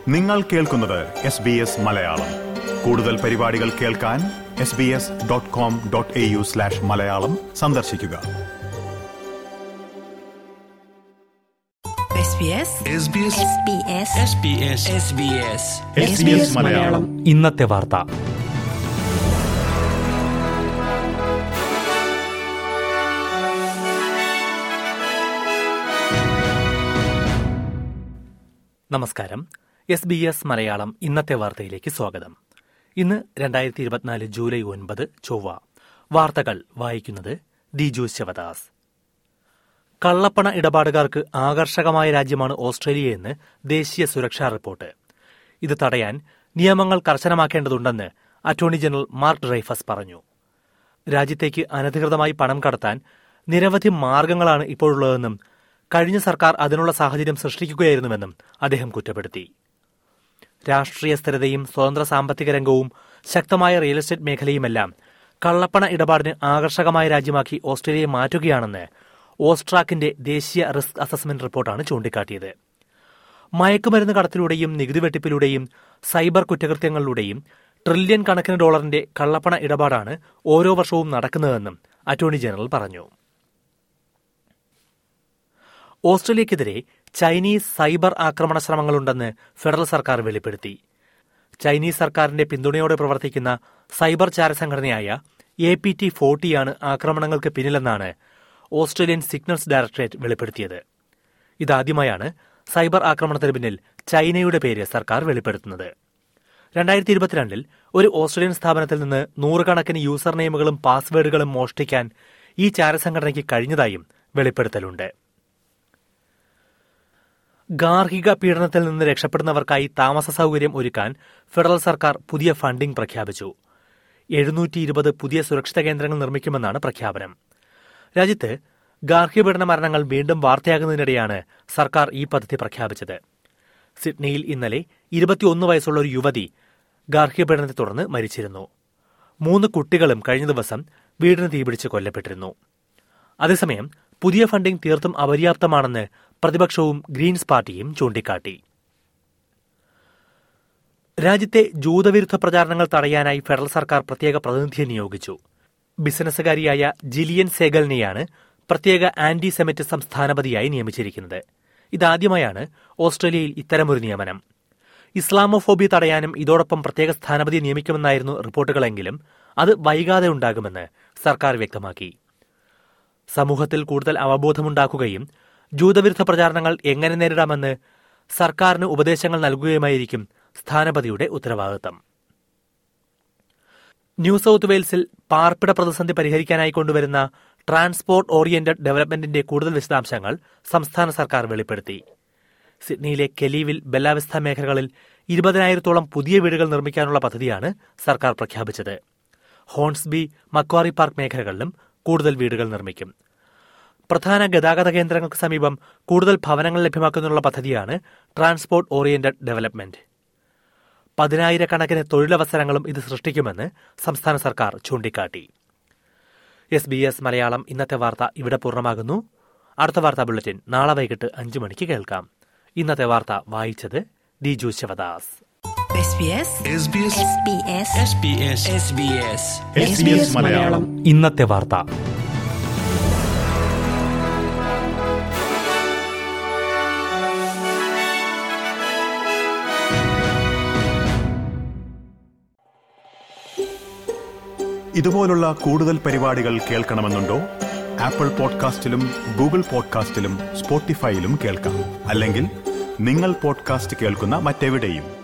നിങ്ങൾ കേൾക്കുന്നത് S B S Malayalam കൂടുതൽ പരിപാടികൾ കേൾക്കാൻ S B S dot com dot A U slash Malayalam സന്ദർശിക്കുക SBS SBS SBS SBS SBS SBS Malayalam ഇന്നത്തെ വാർത്ത നമസ്കാരം എസ് ബി എസ് മലയാളം ഇന്നത്തെ വാർത്തയിലേക്ക് സ്വാഗതം ഇന്ന് രണ്ടായിരത്തി ഇരുപത്തിനാല് ജൂലൈ ഒൻപത് ചൊവ്വ വാർത്തകൾ വായിക്കുന്നത് ദിജു ശിവദാസ് കള്ളപ്പണ ഇടപാടുകാർക്ക് ആകർഷകമായ രാജ്യമാണ് ഓസ്ട്രേലിയയെന്ന് ദേശീയ സുരക്ഷാ റിപ്പോർട്ട് ഇത് തടയാൻ നിയമങ്ങൾ കർശനമാക്കേണ്ടതുണ്ടെന്ന് അറ്റോർണി ജനറൽ മാർക്ക് ഡ്രൈഫസ് പറഞ്ഞു രാജ്യത്തേക്ക് അനധികൃതമായി പണം കടത്താൻ നിരവധി മാർഗങ്ങളാണ് ഇപ്പോഴുള്ളതെന്നും കഴിഞ്ഞ സർക്കാർ അതിനുള്ള സാഹചര്യം സൃഷ്ടിക്കുകയായിരുന്നുവെന്നും അദ്ദേഹം കുറ്റപ്പെടുത്തി രാഷ്ട്രീയ സ്ഥിരതയും സ്വതന്ത്ര സാമ്പത്തിക രംഗവും ശക്തമായ റിയൽ എസ്റ്റേറ്റ് മേഖലയുമെല്ലാം കള്ളപ്പണ ഇടപാടിന് ആകർഷകമായ രാജ്യമാക്കി ഓസ്ട്രേലിയയെ മാറ്റുകയാണെന്ന് ഓസ്ട്രാക്കിന്റെ ദേശീയ റിസ്ക് അസസ്മെന്റ് റിപ്പോർട്ടാണ് ചൂണ്ടിക്കാട്ടിയത് മയക്കുമരുന്ന് കടത്തിലൂടെയും നികുതി വെട്ടിപ്പിലൂടെയും സൈബർ കുറ്റകൃത്യങ്ങളിലൂടെയും ട്രില്യൺ കണക്കിന് ഡോളറിന്റെ കള്ളപ്പണ ഇടപാടാണ് ഓരോ വർഷവും നടക്കുന്നതെന്നും അറ്റോർണി ജനറൽ പറഞ്ഞു ഓസ്ട്രേലിയക്കെതിരെ ചൈനീസ് സൈബർ ആക്രമണ ശ്രമങ്ങളുണ്ടെന്ന് ഫെഡറൽ സർക്കാർ വെളിപ്പെടുത്തി ചൈനീസ് സർക്കാരിന്റെ പിന്തുണയോടെ പ്രവർത്തിക്കുന്ന സൈബർ ചാരസംഘടനയായ എ പി ടി ഫോർട്ടിയാണ് ആക്രമണങ്ങൾക്ക് പിന്നിലെന്നാണ് ഓസ്ട്രേലിയൻ സിഗ്നൽസ് ഡയറക്ടറേറ്റ് വെളിപ്പെടുത്തിയത് ഇതാദ്യമായാണ് സൈബർ ആക്രമണത്തിന് പിന്നിൽ ചൈനയുടെ പേര് സർക്കാർ വെളിപ്പെടുത്തുന്നത് രണ്ടായിരത്തി ഇരുപത്തിരണ്ടിൽ ഒരു ഓസ്ട്രേലിയൻ സ്ഥാപനത്തിൽ നിന്ന് നൂറുകണക്കിന് യൂസർ നെയിമുകളും പാസ്വേഡുകളും മോഷ്ടിക്കാൻ ഈ ചാരസംഘടനയ്ക്ക് കഴിഞ്ഞതായും വെളിപ്പെടുത്തലുണ്ട് ഗാർഹിക പീഡനത്തിൽ നിന്ന് രക്ഷപ്പെടുന്നവർക്കായി താമസ സൗകര്യം ഒരുക്കാൻ ഫെഡറൽ സർക്കാർ പുതിയ ഫണ്ടിംഗ് പ്രഖ്യാപിച്ചു എഴുന്നൂറ്റി ഇരുപത് പുതിയ സുരക്ഷിത കേന്ദ്രങ്ങൾ നിർമ്മിക്കുമെന്നാണ് പ്രഖ്യാപനം രാജ്യത്ത് ഗാർഹിക പീഡന മരണങ്ങൾ വീണ്ടും വാർത്തയാകുന്നതിനിടെയാണ് സർക്കാർ ഈ പദ്ധതി പ്രഖ്യാപിച്ചത് സിഡ്നിയിൽ ഇന്നലെ ഇരുപത്തിയൊന്ന് വയസ്സുള്ള ഒരു യുവതി ഗാർഹിക പീഡനത്തെ തുടർന്ന് മരിച്ചിരുന്നു മൂന്ന് കുട്ടികളും കഴിഞ്ഞ ദിവസം വീടിന് തീപിടിച്ച് കൊല്ലപ്പെട്ടിരുന്നു അതേസമയം പുതിയ ഫണ്ടിംഗ് തീർത്തും അപര്യാപ്തമാണെന്ന് പ്രതിപക്ഷവും ഗ്രീൻസ് പാർട്ടിയും ചൂണ്ടിക്കാട്ടി രാജ്യത്തെ ജൂതവിരുദ്ധ പ്രചാരണങ്ങൾ തടയാനായി ഫെഡറൽ സർക്കാർ പ്രത്യേക പ്രതിനിധിയെ നിയോഗിച്ചു ബിസിനസ്സുകാരിയായ ജിലിയൻ സേഗലിനെയാണ് പ്രത്യേക ആന്റി സെമിറ്റിസം സ്ഥാനപതിയായി നിയമിച്ചിരിക്കുന്നത് ഇതാദ്യമായാണ് ഓസ്ട്രേലിയയിൽ ഇത്തരമൊരു നിയമനം ഇസ്ലാമോഫോബിയ തടയാനും ഇതോടൊപ്പം പ്രത്യേക സ്ഥാനപതിയെ നിയമിക്കുമെന്നായിരുന്നു റിപ്പോർട്ടുകളെങ്കിലും അത് വൈകാതെ ഉണ്ടാകുമെന്ന് സർക്കാർ വ്യക്തമാക്കി സമൂഹത്തിൽ കൂടുതൽ അവബോധമുണ്ടാക്കുകയും ജൂതവിരുദ്ധ പ്രചാരണങ്ങൾ എങ്ങനെ നേരിടാമെന്ന് സർക്കാരിന് ഉപദേശങ്ങൾ നൽകുകയുമായിരിക്കും സ്ഥാനപതിയുടെ ഉത്തരവാദിത്തം ന്യൂ സൌത്ത് വെയിൽസിൽ പാർപ്പിട പ്രതിസന്ധി പരിഹരിക്കാനായി കൊണ്ടുവരുന്ന ട്രാൻസ്പോർട്ട് ഓറിയന്റഡ് ഡെവലപ്മെന്റിന്റെ കൂടുതൽ വിശദാംശങ്ങൾ സംസ്ഥാന സർക്കാർ വെളിപ്പെടുത്തി സിഡ്നിയിലെ കെലീവിൽ ബെല്ലാവിസ്ഥ മേഖലകളിൽ ഇരുപതിനായിരത്തോളം പുതിയ വീടുകൾ നിർമ്മിക്കാനുള്ള പദ്ധതിയാണ് സർക്കാർ പ്രഖ്യാപിച്ചത് ഹോൺസ്ബി മക്വാറി പാർക്ക് മേഖലകളിലും കൂടുതൽ വീടുകൾ നിർമ്മിക്കും പ്രധാന ഗതാഗത കേന്ദ്രങ്ങൾക്ക് സമീപം കൂടുതൽ ഭവനങ്ങൾ ലഭ്യമാക്കുന്നതിനുള്ള പദ്ധതിയാണ് ട്രാൻസ്പോർട്ട് ഓറിയന്റഡ് ഡെവലപ്മെന്റ് പതിനായിരക്കണക്കിന് തൊഴിലവസരങ്ങളും ഇത് സൃഷ്ടിക്കുമെന്ന് സംസ്ഥാന സർക്കാർ ചൂണ്ടിക്കാട്ടി എസ് ബി എസ് മലയാളം ഇന്നത്തെ വാർത്ത ഇവിടെ പൂർണ്ണമാകുന്നു അടുത്ത വാർത്താ ബുള്ളറ്റിൻ നാളെ വൈകിട്ട് അഞ്ചു മണിക്ക് കേൾക്കാം ഇന്നത്തെ വാർത്ത വായിച്ചത് Diju Sivadas SBS SBS SBS SBS SBS SBS Malayalam ഇന്നത്തെ വാർത്ത ഇതുപോലുള്ള കൂടുതൽ പരിപാടികൾ കേൾക്കണമെന്നുണ്ടോ ആപ്പിൾ പോഡ്കാസ്റ്റിലും ഗൂഗിൾ പോഡ്കാസ്റ്റിലും സ്പോട്ടിഫൈയിലും കേൾക്കാം അല്ലെങ്കിൽ നിങ്ങൾ പോഡ്കാസ്റ്റ് കേൾക്കുന്ന മറ്റെവിടെയും